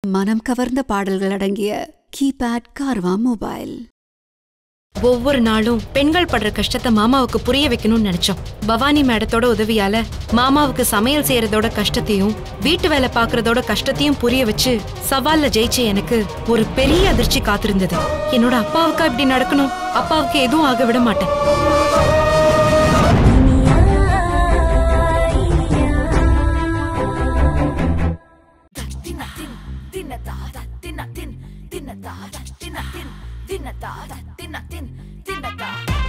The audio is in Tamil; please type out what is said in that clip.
மனம் கவர்ந்த பாடல்கள் அடங்கிய கீபேட் கார்வா மொபைல் ஒவ்வொரு நாளும் பெண்கள் படுற கஷ்டத்தை மாமாவுக்கு புரிய வைக்கணும்னு நினைச்சோம் பவானி மேடத்தோட உதவியால மாமாவுக்கு சமையல் செய்யறதோட கஷ்டத்தையும் வீட்டு வேலை பார்க்கறதோட கஷ்டத்தையும் புரிய வச்சு சவால்ல ஜெயிச்ச எனக்கு ஒரு பெரிய அதிர்ச்சி காத்திருந்தது என்னோட அப்பாவுக்கா இப்படி நடக்கணும் அப்பாவுக்கு எதுவும் ஆக விட மாட்டேன் தின்னதா